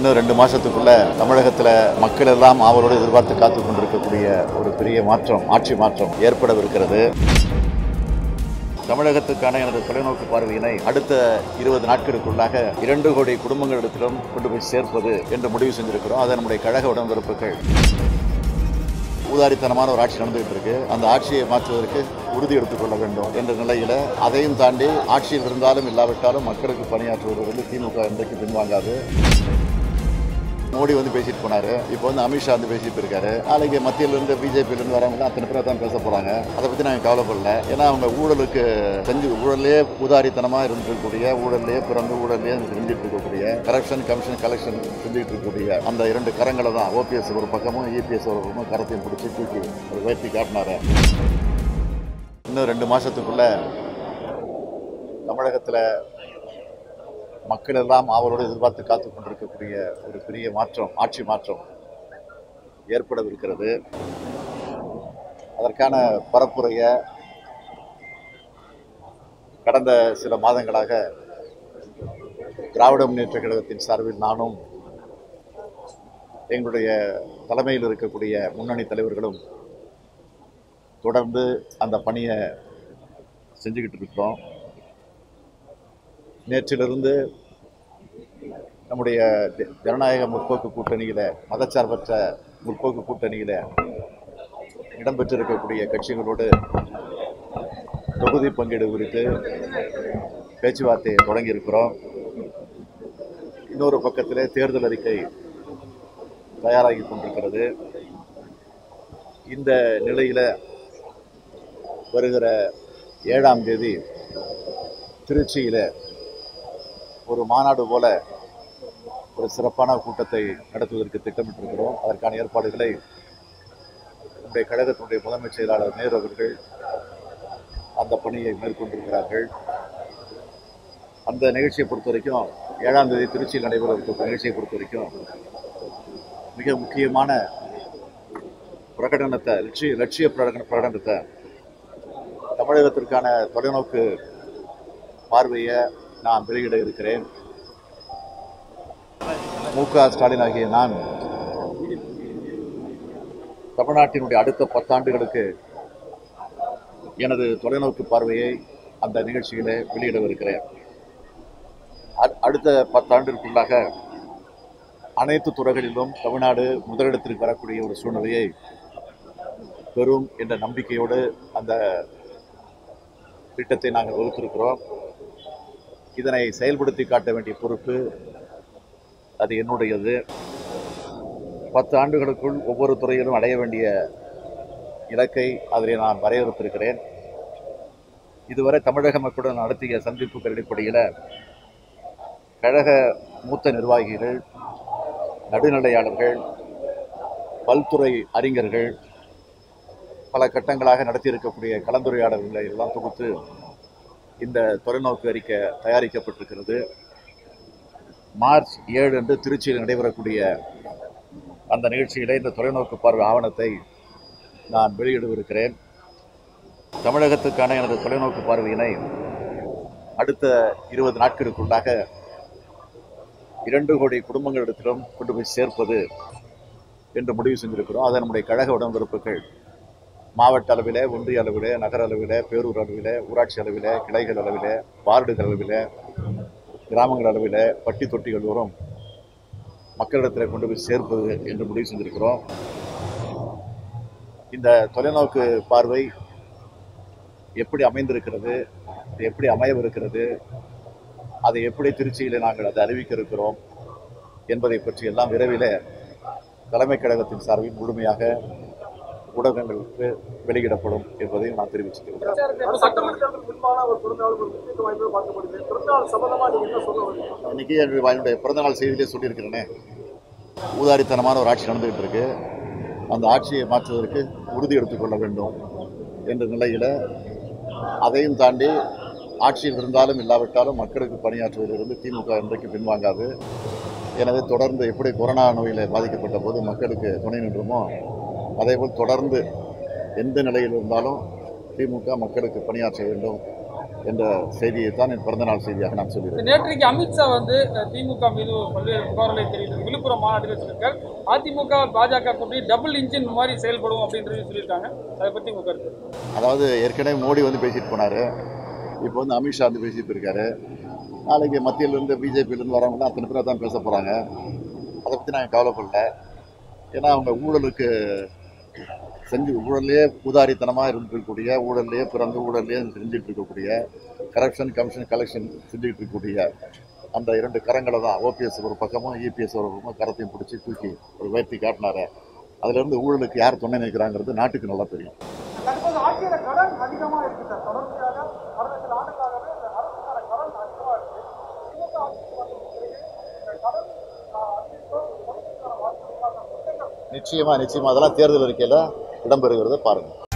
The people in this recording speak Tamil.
இன்னும் ரெண்டு மாசத்துக்குள்ள தமிழகத்தில் மக்கள் எல்லாம் ஆவலோடு எதிர்பார்த்து காத்து கொண்டிருக்கக்கூடிய ஒரு பெரிய மாற்றம் ஆட்சி மாற்றம் ஏற்படவிருக்கிறது தமிழகத்துக்கான எனது தொலைநோக்கு பார்வையினை அடுத்த இருபது நாட்களுக்குள்ளாக இரண்டு கோடி குடும்பங்களிடத்திலும் கொண்டு போய் சேர்ப்பது என்று முடிவு செஞ்சிருக்கிறோம் அதை நம்முடைய கழக உடன்பிறப்புகள் ஊதாரித்தனமான ஒரு ஆட்சி நடந்துகிட்டு இருக்கு அந்த ஆட்சியை மாற்றுவதற்கு உறுதி எடுத்துக்கொள்ள வேண்டும் என்ற நிலையில அதையும் தாண்டி ஆட்சியில் இருந்தாலும் இல்லாவிட்டாலும் மக்களுக்கு பணியாற்றுவது வந்து திமுக இன்றைக்கு பின்வாங்காது மோடி வந்து பேசிட்டு போனாரு இப்போ வந்து அமித்ஷா வந்து பேசிட்டு இருக்காரு நாளைக்கு மத்தியில இருந்து பிஜேபியில இருந்து வரவங்க அத்தனை பேரை தான் பேச போறாங்க அதை பத்தி நாங்கள் கவலைப்படல ஏன்னா அவங்க ஊழலுக்கு செஞ்சு ஊழலே உதாரித்தனமா இருந்திருக்கக்கூடிய ஊழல்லையே பிறந்து ஊழல்லையே செஞ்சுட்டு இருக்கக்கூடிய கரப்ஷன் கமிஷன் கலெக்ஷன் செஞ்சுட்டு இருக்கக்கூடிய அந்த இரண்டு கரங்களை தான் ஓபிஎஸ் ஒரு பக்கமும் இபிஎஸ் ஒரு பக்கமும் கரத்தையும் பிடிச்சி தூக்கி ஒரு உயர்த்தி காட்டினாரு இன்னும் ரெண்டு மாசத்துக்குள்ள தமிழகத்தில் மக்கள் எல்லாம் ஆவலோடு எதிர்பார்த்து காத்து கொண்டிருக்கக்கூடிய ஒரு பெரிய மாற்றம் ஆட்சி மாற்றம் ஏற்படவிருக்கிறது அதற்கான பரப்புரைய கடந்த சில மாதங்களாக திராவிட முன்னேற்ற கழகத்தின் சார்பில் நானும் எங்களுடைய தலைமையில் இருக்கக்கூடிய முன்னணி தலைவர்களும் தொடர்ந்து அந்த பணியை செஞ்சுக்கிட்டு இருக்கிறோம் நேற்றிலிருந்து நம்முடைய ஜ- ஜனநாயக முற்போக்கு கூட்டணியில மதச்சார்பற்ற முற்போக்கு கூட்டணியில இடம்பெற்றிருக்கக்கூடிய கட்சிகளோடு தொகுதி பங்கீடு குறித்து பேச்சுவார்த்தையை தொடங்கியிருக்கிறோம் இன்னொரு பக்கத்திலே தேர்தல் அறிக்கை தயாராகி கொண்டிருக்கிறது இந்த நிலையில வருகிற ஏழாம் தேதி திருச்சியில ஒரு மாநாடு போல ஒரு சிறப்பான கூட்டத்தை நடத்துவதற்கு திட்டமிட்டிருக்கிறோம் அதற்கான ஏற்பாடுகளை நம்முடைய கழகத்தினுடைய முதன்மைச் செயலாளர் நேரு அவர்கள் அந்த பணியை மேற்கொண்டிருக்கிறார்கள் அந்த நிகழ்ச்சியை பொறுத்த வரைக்கும் ஏழாம் தேதி திருச்சியில் நடைபெற இருக்கிற நிகழ்ச்சியை பொறுத்த வரைக்கும் மிக முக்கியமான பிரகடனத்தை லட்சிய லட்சிய பிரகடன பிரகடனத்தை தமிழகத்திற்கான தொலைநோக்கு பார்வையை நான் வெளியிட இருக்கிறேன் மு க ஸ்டாலின் ஆகிய நான் தமிழ்நாட்டினுடைய அடுத்த பத்தாண்டுகளுக்கு எனது தொலைநோக்கு பார்வையை அந்த நிகழ்ச்சியில வெளியிடவிருக்கிறேன் அ- அடுத்த பத்தாண்டிற்குள்ளாக அனைத்து துறைகளிலும் தமிழ்நாடு முதலிடத்திற்கு வரக்கூடிய ஒரு சூழ்நிலையை பெறும் என்ற நம்பிக்கையோடு அந்த திட்டத்தை நாங்கள் வகுத்திருக்கிறோம் இதனை செயல்படுத்தி காட்ட வேண்டிய பொறுப்பு அது என்னுடையது பத்து ஆண்டுகளுக்குள் ஒவ்வொரு துறையிலும் அடைய வேண்டிய இலக்கை அதில் நான் வரையறுத்திருக்கிறேன் இதுவரை தமிழக மக்களுடன் நடத்திய சந்திப்புகள் அடிப்படையில் கழக மூத்த நிர்வாகிகள் நடுநிலையாளர்கள் பல்துறை அறிஞர்கள் பல கட்டங்களாக நடத்தியிருக்கக்கூடிய கலந்துரையாடல்களை எல்லாம் தொகுத்து இந்த தொலைநோக்கு அறிக்கை தயாரிக்கப்பட்டிருக்கிறது மார்ச் ஏழு அன்று திருச்சியில் நடைபெறக்கூடிய அந்த நிகழ்ச்சியிலே இந்த தொலைநோக்கு பார்வை ஆவணத்தை நான் வெளியிடவிருக்கிறேன் தமிழகத்துக்கான எனது தொலைநோக்கு பார்வையினை அடுத்த இருபது நாட்களுக்குள்ளாக இரண்டு கோடி குடும்பங்களிடத்திலும் கொண்டு போய் சேர்ப்பது என்று முடிவு செஞ்சிருக்கிறோம் அதை நம்முடைய கழக உடன்பிறப்புகள் மாவட்ட அளவிலே ஒன்றிய அளவிலே நகர அளவிலே பேரூர் அளவிலே ஊராட்சி அளவிலே கிளைகள் அளவிலே வார்டுகள் அளவிலே கிராமங்கள் அளவிலே பட்டி தொட்டிகள் தோறும் மக்களிடத்தில் கொண்டு போய் சேர்ப்பது என்று முடிவு செஞ்சிருக்கிறோம் இந்த தொலைநோக்கு பார்வை எப்படி அமைந்திருக்கிறது இது எப்படி அமையவிருக்கிறது அதை எப்படி திருச்சியில் நாங்கள் அதை அறிவிக்க இருக்கிறோம் என்பதை பற்றி எல்லாம் விரைவில் தலைமை கழகத்தின் சார்பில் முழுமையாக ஊடகங்களுக்கு வெளியிடப்படும் என்பதையும் நான் தெரிவிச்சுக்கிறேன் சட்டமன்ற தேர்தல் முன்பான ஒரு பிறந்தநாள் ஒரு முக்கியத்துவம் வாய்ந்தது பார்க்கப்படுது பிறந்தநாள் சம்பந்தமா நீங்க என்ன சொல்ல வரீங்க இன்னைக்கு என்னுடைய பிறந்தநாள் செய்தியிலே சொல்லியிருக்கிறேனே ஊதாரித்தனமான ஒரு ஆட்சி நடந்துகிட்டு இருக்கு அந்த ஆட்சியை மாற்றுவதற்கு உறுதி எடுத்துக்கொள்ள வேண்டும் என்ற நிலையில் அதையும் தாண்டி ஆட்சியில் இருந்தாலும் இல்லாவிட்டாலும் மக்களுக்கு பணியாற்றுவதிலிருந்து திமுக இன்றைக்கு பின்வாங்காது எனவே தொடர்ந்து எப்படி கொரோனா நோயில் பாதிக்கப்பட்ட போது மக்களுக்கு துணை நின்றோமோ அதேபோல் தொடர்ந்து எந்த நிலையில் இருந்தாலும் திமுக மக்களுக்கு பணியாற்ற வேண்டும் என்ற செய்தியை தான் என் பிறந்தநாள் செய்தியாக நான் சொல்கிறேன் நேற்றைக்கு அமித்ஷா வந்து அஹ், திமுக மீது பல்வேறு புகார்களை தெரிவித்து விழுப்புரம் மாநாட்டில் சொல்லியிருக்கார் அதிமுக பாஜக கூட்டணி டபுள் இன்ஜின் மாதிரி செயல்படும் அப்படின்றது சொல்லியிருக்காங்க அதை பற்றி உங்க கருத்து அதாவது ஏற்கனவே மோடி வந்து பேசிட்டு போனார் இப்போ வந்து அமித்ஷா வந்து பேசிட்டு இருக்காரு நாளைக்கு மத்தியிலேருந்து பிஜேபியிலேருந்து வரவங்களாம் அத்தனை பேரை தான் பேச போகிறாங்க அதை பற்றி நாங்கள் கவலைப்படல ஏன்னா அவங்க ஊழலுக்கு செஞ்சு ஊழல்லையே உதாரித்தனமாக இருந்திருக்கக்கூடிய ஊழல்லையே பிறந்து ஊழல்லையே செஞ்சுட்டு இருக்கக்கூடிய கரப்ஷன் கமிஷன் கலெக்ஷன் செஞ்சுட்டு இருக்கக்கூடிய அந்த இரண்டு கரங்களை தான் ஓபிஎஸ் ஒரு பக்கமும் இபிஎஸ் ஒரு பக்கமும் கரத்தையும் பிடிச்சி தூக்கி ஒரு உயர்த்தி காட்டினாரு அதுலேருந்து ஊழலுக்கு யார் துணை நிற்கிறாங்கிறது நாட்டுக்கு நல்லா தெரியும் தற்போது ஆட்சியில கடன் அதிகமா இருக்கு சார் தொடர்ச்சியாக கடந்த சில ஆண்டுகளாகவே இந்த அரசுக்கான கடன் அதிகமா இருக்கு திமுக ஆட்சிக்கு வந்த பிறகு இந்த கடன் ஆஹ், அதிகரித்தோ குறைக்கிறதுக்கான வாய்ப்பு இருக்கா? அந்த திட்டங்கள் நிச்சயமா நிச்சயமா அதெல்லாம் தேர்தல் அறிக்கையில் இடம்பெறுகிறத பாருங்க